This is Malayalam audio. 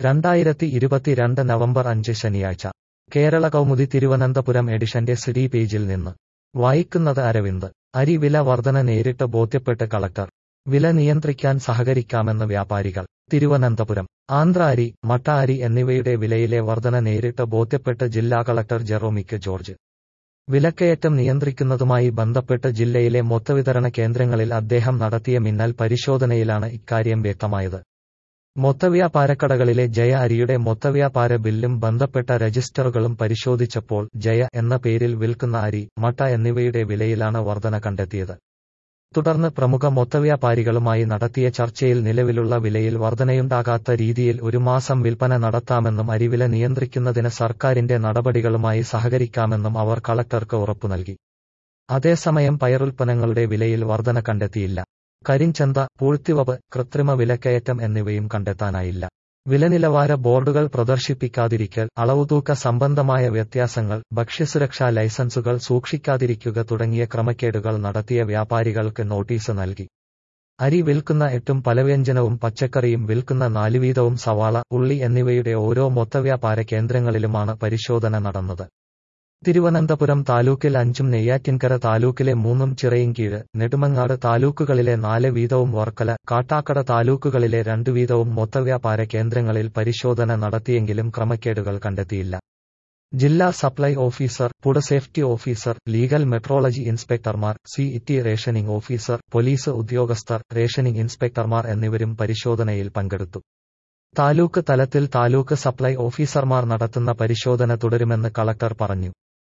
രണ്ടായിരത്തി ഇരുപത്തിരണ്ട് നവംബർ അഞ്ച് ശനിയാഴ്ച കേരള കൗമുദി തിരുവനന്തപുരം എഡിഷന്റെ സിഡി പേജിൽ നിന്ന് വായിക്കുന്നത് അരവിന്ദ് അരി വില വർധന നേരിട്ട് ബോധ്യപ്പെട്ട് കളക്ടർ വില നിയന്ത്രിക്കാൻ സഹകരിക്കാമെന്ന് വ്യാപാരികൾ തിരുവനന്തപുരം ആന്ധ്ര അരി മട്ട അരി എന്നിവയുടെ വിലയിലെ വർധന നേരിട്ട് ബോധ്യപ്പെട്ട് ജില്ലാ കളക്ടർ ജെറോമിക്ക് ജോർജ് വിലക്കയറ്റം നിയന്ത്രിക്കുന്നതുമായി ബന്ധപ്പെട്ട് ജില്ലയിലെ മൊത്തവിതരണ കേന്ദ്രങ്ങളിൽ അദ്ദേഹം നടത്തിയ മിന്നൽ പരിശോധനയിലാണ് ഇക്കാര്യം വ്യക്തമായത് മൊത്തവ്യാപാരക്കടകളിലെ ജയ അരിയുടെ മൊത്തവ്യാപാര ബില്ലും ബന്ധപ്പെട്ട രജിസ്റ്ററുകളും പരിശോധിച്ചപ്പോൾ ജയ എന്ന പേരിൽ വിൽക്കുന്ന അരി മട്ട എന്നിവയുടെ വിലയിലാണ് വർധന കണ്ടെത്തിയത് തുടർന്ന് പ്രമുഖ മൊത്തവ്യാപാരികളുമായി നടത്തിയ ചർച്ചയിൽ നിലവിലുള്ള വിലയിൽ വർധനയുണ്ടാകാത്ത രീതിയിൽ ഒരു മാസം വിൽപ്പന നടത്താമെന്നും അരിവില നിയന്ത്രിക്കുന്നതിന് സർക്കാരിന്റെ നടപടികളുമായി സഹകരിക്കാമെന്നും അവർ കളക്ടർക്ക് ഉറപ്പു നൽകി അതേസമയം പയറുൽപ്പന്നങ്ങളുടെ വിലയിൽ വർധന കണ്ടെത്തിയില്ല കരിഞ്ചന്ത പൂഴ്ത്തിവപ്പ് കൃത്രിമ വിലക്കയറ്റം എന്നിവയും കണ്ടെത്താനായില്ല വിലനിലവാര ബോർഡുകൾ പ്രദർശിപ്പിക്കാതിരിക്കൽ അളവുതൂക്ക സംബന്ധമായ വ്യത്യാസങ്ങൾ ഭക്ഷ്യസുരക്ഷാ ലൈസൻസുകൾ സൂക്ഷിക്കാതിരിക്കുക തുടങ്ങിയ ക്രമക്കേടുകൾ നടത്തിയ വ്യാപാരികൾക്ക് നോട്ടീസ് നൽകി അരി വിൽക്കുന്ന എട്ടും പലവ്യഞ്ജനവും പച്ചക്കറിയും വിൽക്കുന്ന നാല് വീതവും സവാള ഉള്ളി എന്നിവയുടെ ഓരോ മൊത്തവ്യാപാര കേന്ദ്രങ്ങളിലുമാണ് പരിശോധന നടന്നത് തിരുവനന്തപുരം താലൂക്കിൽ അഞ്ചും നെയ്യാറ്റിൻകര താലൂക്കിലെ മൂന്നും ചിറയിൻകീഴ് നെടുമങ്ങാട് താലൂക്കുകളിലെ നാല് വീതവും വർക്കല കാട്ടാക്കട താലൂക്കുകളിലെ രണ്ടു വീതവും മൊത്തവ്യാപാര കേന്ദ്രങ്ങളിൽ പരിശോധന നടത്തിയെങ്കിലും ക്രമക്കേടുകൾ കണ്ടെത്തിയില്ല ജില്ലാ supply officer food safety officer legal metrology ഇൻസ്പെക്ടർമാർ city rationing officer police ഉദ്യോഗസ്ഥർ റേഷനിംഗ് ഇൻസ്പെക്ടർമാർ എന്നിവരും പരിശോധനയിൽ പങ്കെടുത്തു താലൂക്ക് തലത്തിൽ താലൂക്ക് സപ്ലൈ ഓഫീസർമാർ നടത്തുന്ന പരിശോധന തുടരുമെന്ന് കളക്ടർ പറഞ്ഞു